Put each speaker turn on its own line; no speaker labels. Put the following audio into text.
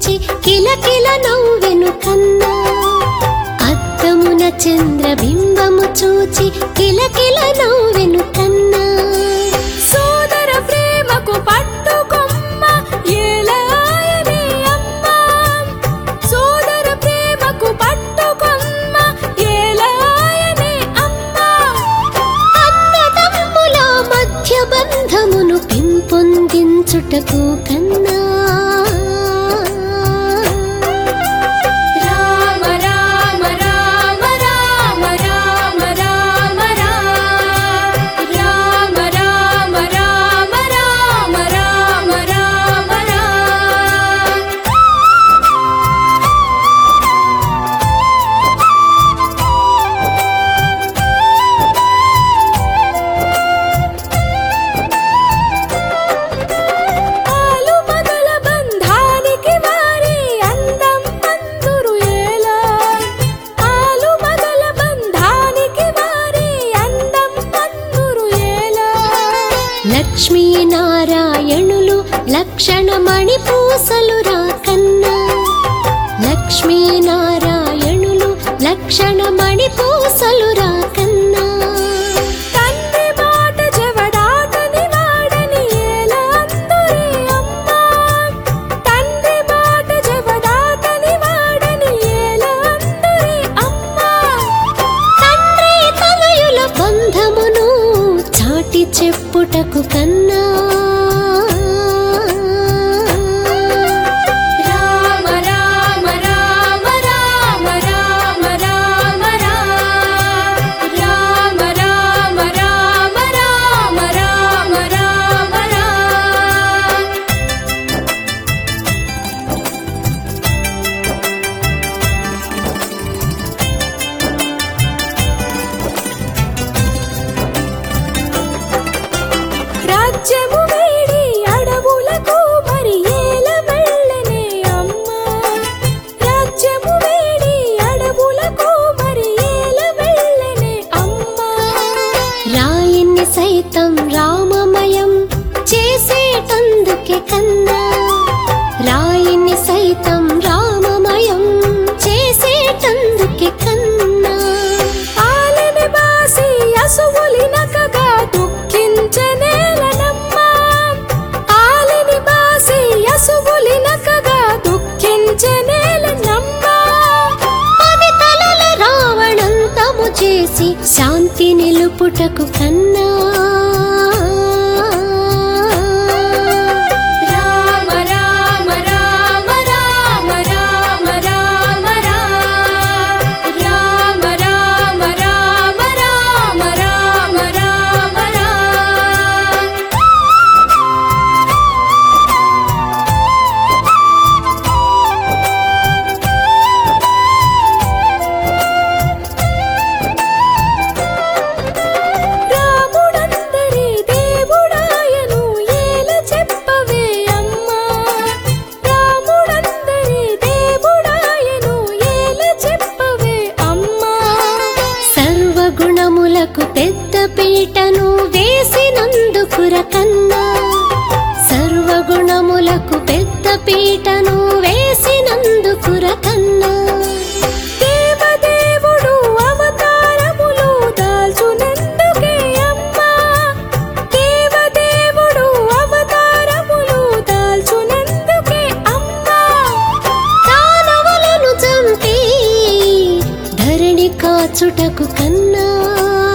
చూచి కిలకిల నవ్వెను కన్నా అద్దమున చంద్రబింబము చూచి కిలకిల నవ్వెను కన్నా
సోదర ప్రేమకు పట్టుకొమ్మ ఏలాయని అమ్మ సోదర ప్రేమకు పట్టుకొమ్మ ఏలాయని అమ్మ
అన్నదమ్ముల మధ్య బంధమును పెంపొందించుటకు కన్నా
రామ రామ రామ రామ రామ రామ రామ రామ రామ రామ రామ రామ రామ రామ ఆలు పగల బంధానికి వారి అందం అందురు ఏలా ఆలు పగల బంధానికి వారి అందం అందురు ఏలా
లక్ష్మీ నారాయణులు లక్షణమణి పూసలు రాకన్నా లక్ష్మీ నారాయణులు లక్షణమణి పూసలు రాకన్నా
తండ్రి మాట జవదాతని వాడని ఏలా అందురే అమ్మా తండ్రి మాట జవదాతని వాడని ఏలా అందురే అమ్మా
తండ్రి తనయుల బంధమును చాటి చెప్పుటకు కన్నా
రామ రామ రామ రామ రామ రామ రామ రామ రామ రామ రామ రామ రామ రామ రాజ్యము వేడి అడవులకు మరి ఏల వెళ్ళనే అమ్మా రాజ్యము వేడి అడవులకు మరి ఏల వెళ్ళనే అమ్మా
రాయిని సైతం రామమయం చేసేటందుకే కన్నా రాయిని సైతం రామమయం చేసేటందుకే కన్నా
ఆలని బాసి అసువులినకగా దుఃఖించనేలనమ్మా ఆలని బాసి అసువులినకగా దుఃఖించనేలనమ్మా
పది తలల రావణంతము చేసి శాంతి నిలుపుటకు కన్నా
రామ రామ రామ రామ రామ రామ రామ రామ రామ రామ రామ రామ రామ రామ రాముడందరి దేవుడాయను ఏల చెప్పవే అమ్మా రాముడందరి దేవుడాయను ఏల చెప్పవే అమ్మా
సర్వగుణములకు పెద్ద పీటను వేసినందుకుర కన్నా సర్వగుణములకు పెద్ద పీటను వేసినందుకుర కన్నా
దేవదేవుడు అవతారములు దాల్చునందుకే అమ్మా దేవదేవుడు అవతారములు దాల్చునందుకే అమ్మా
దానవులను చంపి ధరణి కాచుటకు కన్నా